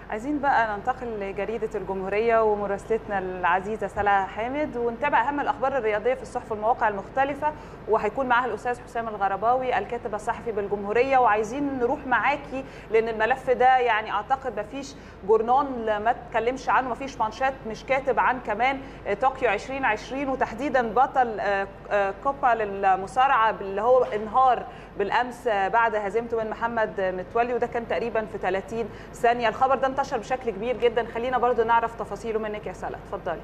عايزين بقى ننتقل لجريدة الجمهورية ومراسلتنا العزيزة سلا حامد ونتابع أهم الأخبار الرياضية في الصحف والمواقع المختلفة وهيكون معاها الأستاذ حسام الغرباوي الكاتب الصحفي بالجمهورية وعايزين نروح معاكي لأن الملف ده يعني أعتقد ما فيش جورنال ما تكلمش عنه ما فيش مانشات مش كاتب عن كمان طوكيو 2020 وتحديدا بطل كوبا للمصارعة اللي هو انهار بالأمس بعد هزيمته من محمد متولي وده كان تقريبا في 30 ثانية الخبر ده انتشر بشكل كبير جدا خلينا برضو نعرف تفاصيله منك يا سلا اتفضلي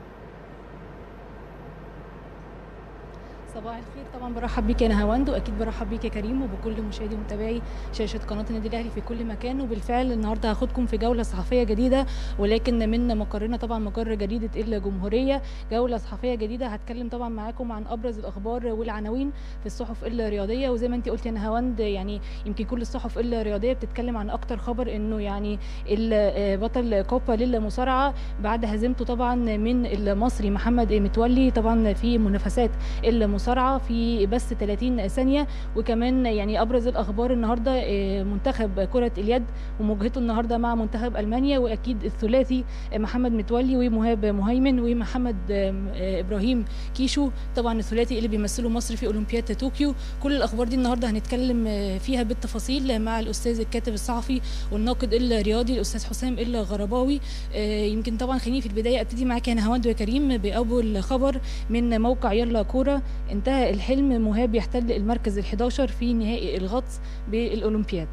صباح الخير طبعا برحب بيك يا نهاوند واكيد برحب بيك يا كريم وبكل مشاهدي ومتابعي شاشه قناه النادي الاهلي في كل مكان وبالفعل النهارده هاخدكم في جوله صحفيه جديده ولكن من مقرنا طبعا مقر جريده الجمهوريه جوله صحفيه جديده هتكلم طبعا معاكم عن ابرز الاخبار والعناوين في الصحف الرياضيه وزي ما انت قلت يا نهاوند يعني يمكن كل الصحف الرياضيه بتتكلم عن اكتر خبر انه يعني بطل كوبا للمصارعه بعد هزيمته طبعا من المصري محمد متولي طبعا في منافسات المصارعه المصارعه في بس 30 ثانيه وكمان يعني ابرز الاخبار النهارده منتخب كره اليد ومواجهته النهارده مع منتخب المانيا واكيد الثلاثي محمد متولي ومهاب مهيمن ومحمد ابراهيم كيشو طبعا الثلاثي اللي بيمثلوا مصر في اولمبياد طوكيو كل الاخبار دي النهارده هنتكلم فيها بالتفاصيل مع الاستاذ الكاتب الصحفي والناقد الرياضي الاستاذ حسام الغرباوي يمكن طبعا خليني في البدايه ابتدي معاك يا نهاوند وكريم باول خبر من موقع يلا كوره انتهى الحلم مهاب يحتل المركز ال11 في نهائي الغطس بالأولمبياد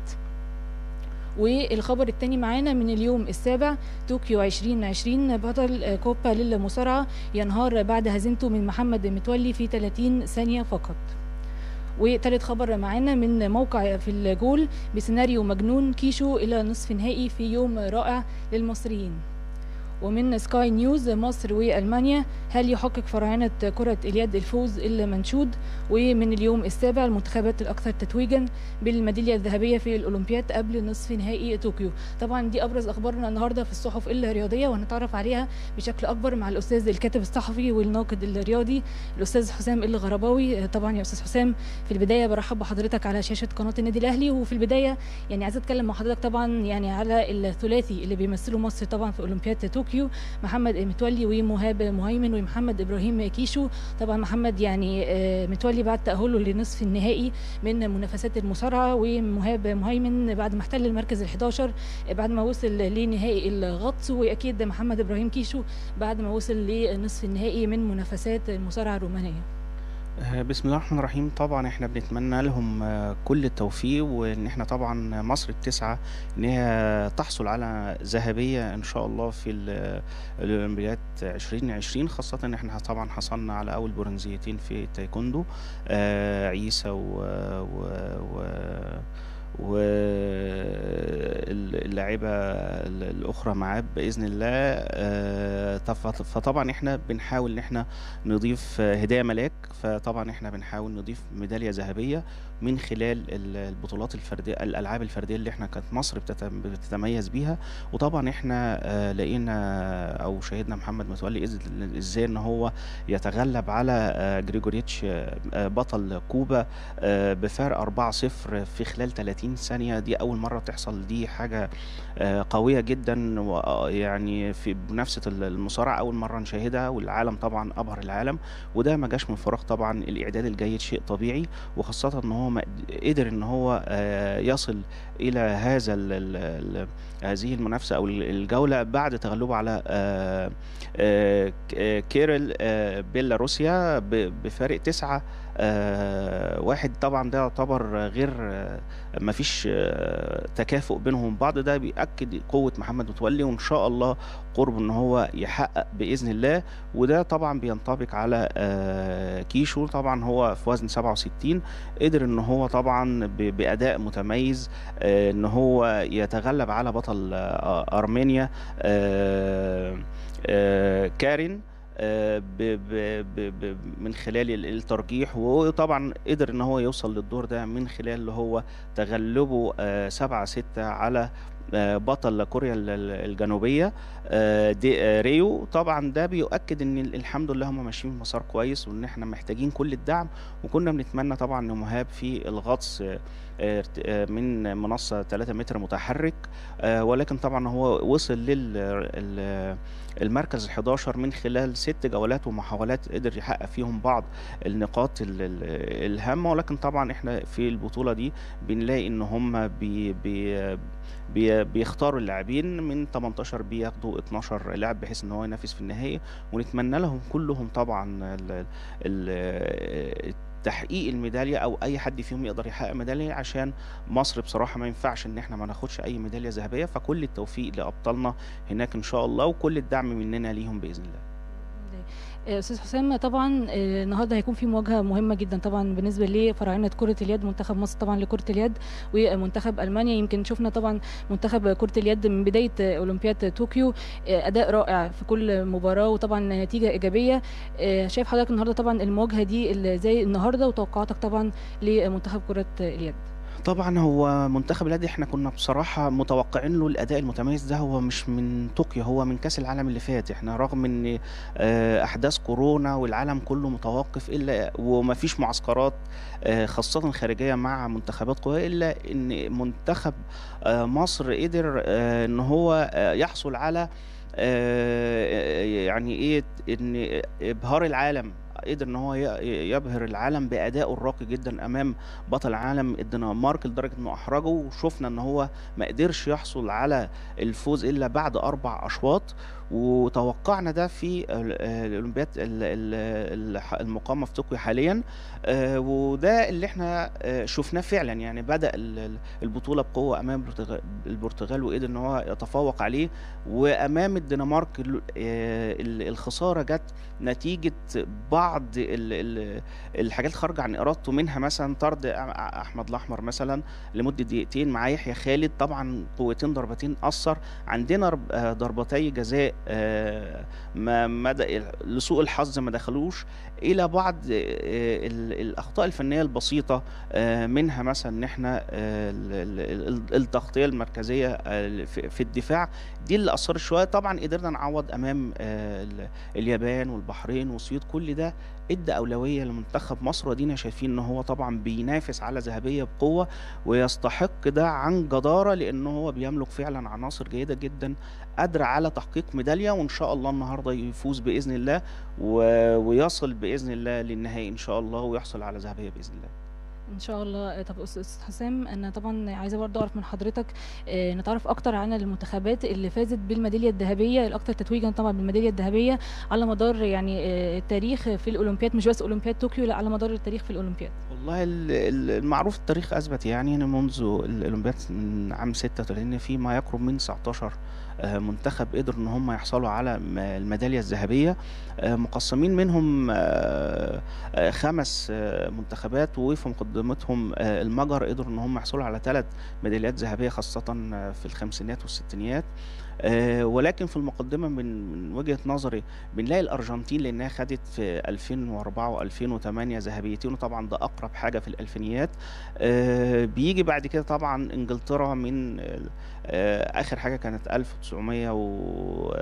والخبر الثاني معانا من اليوم السابع طوكيو 2020 بطل كوبا للمصارعة ينهار بعد هزيمته من محمد متولي في 30 ثانية فقط وثالث خبر معانا من موقع في الجول بسيناريو مجنون كيشو إلى نصف نهائي في يوم رائع للمصريين ومن سكاي نيوز مصر والمانيا هل يحقق فراعنه كره اليد الفوز المنشود ومن اليوم السابع المنتخبات الاكثر تتويجا بالميداليه الذهبيه في الاولمبياد قبل نصف نهائي طوكيو طبعا دي ابرز اخبارنا النهارده في الصحف الرياضيه وهنتعرف عليها بشكل اكبر مع الاستاذ الكاتب الصحفي والناقد الرياضي الاستاذ حسام الغرباوي طبعا يا استاذ حسام في البدايه برحب بحضرتك على شاشه قناه النادي الاهلي وفي البدايه يعني عايزه اتكلم مع حضرتك طبعا يعني على الثلاثي اللي بيمثلوا مصر طبعا في اولمبياد طوكيو طوكيو محمد متولي ومهاب مهيمن ومحمد ابراهيم كيشو طبعا محمد يعني متولي بعد تاهله لنصف النهائي من منافسات المصارعه ومهاب مهيمن بعد ما احتل المركز ال11 بعد ما وصل لنهائي الغطس واكيد محمد ابراهيم كيشو بعد ما وصل لنصف النهائي من منافسات المصارعه الرومانيه بسم الله الرحمن الرحيم طبعا احنا بنتمنى لهم كل التوفيق وان احنا طبعا مصر التسعة ان هي تحصل على ذهبية ان شاء الله في الاولمبياد 2020 خاصة ان احنا طبعا حصلنا على اول برونزيتين في التايكوندو عيسى و, و, و واللاعبة الأخرى معاه بإذن الله فطبعا احنا بنحاول ان احنا نضيف هدايا ملاك فطبعا احنا بنحاول نضيف ميدالية ذهبية من خلال البطولات الفردية الألعاب الفردية اللي احنا كانت مصر بتتميز بيها وطبعا احنا لقينا أو شاهدنا محمد متولي ازاي ان هو يتغلب على جريجوريتش بطل كوبا بفارق 4-0 في خلال 30 ثانية دي أول مرة تحصل دي حاجة قوية جدا يعني في منافسة المصارعة أول مرة نشاهدها والعالم طبعا أبهر العالم وده ما جاش من فراغ طبعا الإعداد الجيد شيء طبيعي وخاصة إن هو قدر إن هو يصل إلى هذا ال ال هذه المنافسة أو الجولة بعد تغلبه على كيرل بيلاروسيا بفارق تسعة آه واحد طبعا ده يعتبر غير آه ما فيش آه تكافؤ بينهم بعض ده بيأكد قوة محمد متولي وإن شاء الله قرب إن هو يحقق بإذن الله وده طبعا بينطبق على آه كيشو طبعا هو في وزن 67 قدر إن هو طبعا بأداء متميز آه إن هو يتغلب على بطل آه أرمينيا آه آه كارين ب ب ب من خلال الترجيح وطبعا قدر ان هو يوصل للدور ده من خلال اللي هو تغلبه سبعة ستة على بطل كوريا الجنوبيه دي ريو طبعا ده بيؤكد ان الحمد لله هم ماشيين في مسار كويس وان احنا محتاجين كل الدعم وكنا بنتمنى طبعا ان مهاب في الغطس من منصة 3 متر متحرك ولكن طبعا هو وصل للمركز ال 11 من خلال ست جولات ومحاولات قدر يحقق فيهم بعض النقاط الهامة ولكن طبعا احنا في البطولة دي بنلاقي ان هم بي بي بي بيختاروا اللاعبين من 18 بياخدوا 12 لاعب بحيث ان هو ينافس في النهائي ونتمنى لهم كلهم طبعا ال ال تحقيق الميداليه او اي حد فيهم يقدر يحقق ميداليه عشان مصر بصراحه ما ينفعش ان احنا ما ناخدش اي ميداليه ذهبيه فكل التوفيق لابطالنا هناك ان شاء الله وكل الدعم مننا ليهم باذن الله استاذ حسام طبعا النهارده هيكون في مواجهه مهمه جدا طبعا بالنسبه لفراعنه كره اليد منتخب مصر طبعا لكره اليد ومنتخب المانيا يمكن شفنا طبعا منتخب كره اليد من بدايه اولمبياد طوكيو اداء رائع في كل مباراه وطبعا نتيجه ايجابيه شايف حضرتك النهارده طبعا المواجهه دي زي النهارده وتوقعاتك طبعا لمنتخب كره اليد طبعا هو منتخب اليد احنا كنا بصراحه متوقعين له الاداء المتميز ده هو مش من طوكيو هو من كاس العالم اللي فات احنا رغم ان احداث كورونا والعالم كله متوقف الا وما فيش معسكرات خاصه خارجيه مع منتخبات قويه الا ان منتخب مصر قدر ان هو يحصل على يعني ايه ان ابهار العالم قدر ان هو يبهر العالم بادائه الراقي جدا امام بطل العالم الدنمارك لدرجه انه احرجه وشفنا ان هو ما قدرش يحصل على الفوز الا بعد اربع اشواط وتوقعنا ده في الاولمبياد المقامه في طوكيو حاليا وده اللي احنا شفناه فعلا يعني بدا البطوله بقوه امام البرتغال وقدر ان هو يتفوق عليه وامام الدنمارك الخساره جت نتيجه بعض الحاجات خارجه عن ارادته منها مثلا طرد احمد الاحمر مثلا لمده دقيقتين مع يحيى خالد طبعا قوتين ضربتين اثر عندنا ضربتي جزاء ما مدى لسوء الحظ ما دخلوش الى بعض الاخطاء الفنيه البسيطه منها مثلا ان احنا التغطيه المركزيه في الدفاع دي اللي اثرت شويه طبعا قدرنا نعوض امام اليابان والبحرين والسويد كل ده ادى اولويه لمنتخب مصر ودينا شايفين ان هو طبعا بينافس على ذهبيه بقوه ويستحق ده عن جداره لانه هو بيملك فعلا عناصر جيده جدا قادره على تحقيق ميداليه وان شاء الله النهارده يفوز باذن الله ويصل باذن الله للنهائي ان شاء الله ويحصل على ذهبيه باذن الله ان شاء الله طب استاذ حسام انا طبعا عايزه برضه اعرف من حضرتك آه نتعرف اكتر عن المنتخبات اللي فازت بالميداليه الذهبيه الاكثر تتويجا طبعا بالميداليه الذهبيه على مدار يعني آه التاريخ في الاولمبياد مش بس اولمبياد طوكيو لا على مدار التاريخ في الاولمبياد والله المعروف التاريخ اثبت يعني ان منذ الاولمبياد من عام 36 في ما يقرب من 19 منتخب قدروا ان هم يحصلوا على الميداليه الذهبيه مقسمين منهم خمس منتخبات وفي مقدمتهم المجر قدروا ان هم يحصلوا على ثلاث ميداليات ذهبيه خاصه في الخمسينات والستينيات آه ولكن في المقدمه من, من وجهه نظري بنلاقي الارجنتين لانها خدت في 2004 و2008 ذهبيتين وطبعا ده اقرب حاجه في الالفينيات آه بيجي بعد كده طبعا انجلترا من آه اخر حاجه كانت 1900 و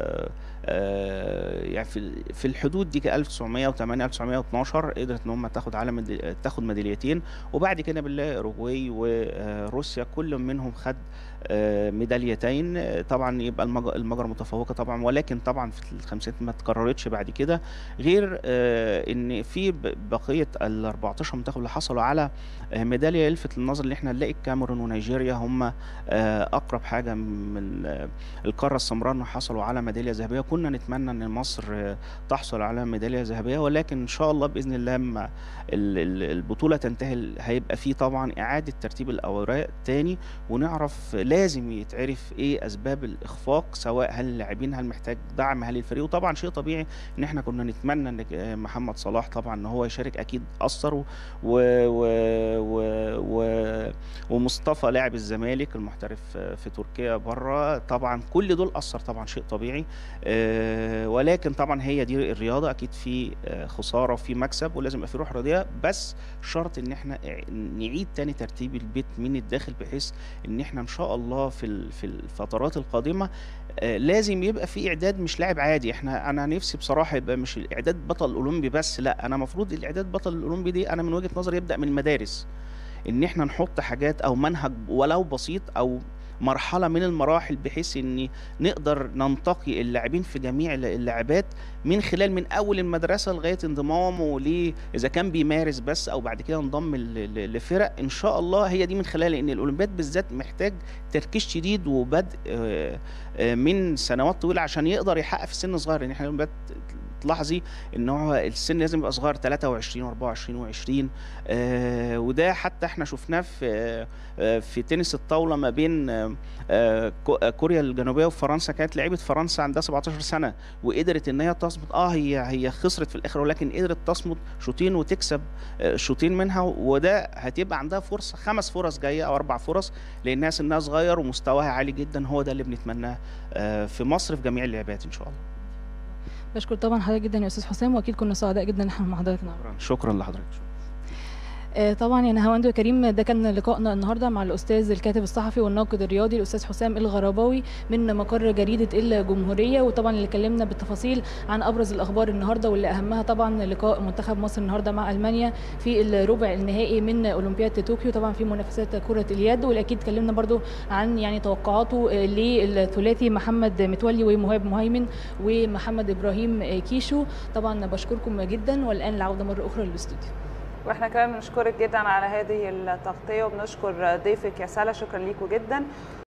يعني في في الحدود دي 1908 1912 قدرت ان هم تاخد على تاخد ميداليتين وبعد كده بنلاقي اوروجواي وروسيا كل منهم خد ميداليتين طبعا يبقى المجر متفوقه طبعا ولكن طبعا في الخمسينات ما اتكررتش بعد كده غير ان في بقيه ال 14 منتخب اللي حصلوا على ميداليه يلفت للنظر اللي احنا نلاقي الكاميرون ونيجيريا هم اقرب حاجه من القاره السمراء انه حصلوا على ميداليه ذهبيه كنا نتمنى ان مصر تحصل على ميداليه ذهبيه ولكن ان شاء الله باذن الله لما البطوله تنتهي هيبقى في طبعا اعاده ترتيب الاوراق تاني ونعرف لازم يتعرف ايه اسباب الاخفاق سواء هل اللاعبين هل محتاج دعم هل الفريق وطبعا شيء طبيعي ان احنا كنا نتمنى ان محمد صلاح طبعا ان هو يشارك اكيد اثر و, و... و... و... ومصطفى لاعب الزمالك المحترف في تركيا تركيا بره طبعا كل دول اثر طبعا شيء طبيعي آه، ولكن طبعا هي دي الرياضه اكيد في آه، خساره وفي مكسب ولازم يبقى في روح رياضيه بس شرط ان احنا نعيد تاني ترتيب البيت من الداخل بحيث ان احنا ان شاء الله في ال- في الفترات القادمه آه، لازم يبقى في اعداد مش لاعب عادي احنا انا نفسي بصراحه يبقى مش الاعداد بطل اولمبي بس لا انا المفروض الاعداد بطل الاولمبي دي انا من وجهه نظري يبدا من المدارس ان احنا نحط حاجات او منهج ولو بسيط او مرحله من المراحل بحيث ان نقدر ننتقي اللاعبين في جميع اللاعبات من خلال من اول المدرسه لغايه انضمامه ل اذا كان بيمارس بس او بعد كده انضم ل- ل- لفرق ان شاء الله هي دي من خلال ان الاولمبياد بالذات محتاج تركيز شديد وبدء آه، آه، من سنوات طويله عشان يقدر يحقق في سن صغير يعني احنا الاولمبياد تلاحظي ان هو السن لازم يبقى صغير 23 و24 و20 آه وده حتى احنا شفناه في آه في تنس الطاوله ما بين آه آه كو- آه، كوريا الجنوبيه وفرنسا كانت لعيبه فرنسا عندها 17 سنه وقدرت ان هي تصمد اه هي هي خسرت في الاخر ولكن قدرت تصمد شوطين وتكسب آه، شوطين منها وده هتبقى عندها فرصه خمس فرص جايه او اربع فرص لانها سنها صغير ومستواها عالي جدا هو ده اللي بنتمناه آه، في مصر في جميع اللعبات ان شاء الله بشكر طبعا حضرتك جدا يا استاذ حسام واكيد كنا سعداء جدا ان احنا مع حضرتك النهارده شكرا شكرا لحضرتك آه، طبعا يا نهاوند وكريم ده كان لقائنا النهارده مع الاستاذ الكاتب الصحفي والناقد الرياضي الاستاذ حسام الغرباوي من مقر جريده الجمهوريه وطبعا اللي اتكلمنا بالتفاصيل عن ابرز الاخبار النهارده واللي اهمها طبعا لقاء منتخب مصر النهارده مع المانيا في الربع النهائي من اولمبياد طوكيو طبعا في منافسات كره اليد والاكيد اتكلمنا برضو عن يعني توقعاته آه، للثلاثي محمد متولي ومهاب مهيمن ومحمد ابراهيم آه، كيشو طبعا بشكركم جدا والان العوده مره اخرى للاستوديو واحنا كمان بنشكرك جدا على هذه التغطيه وبنشكر ضيفك يا سلا شكرا ليكم جدا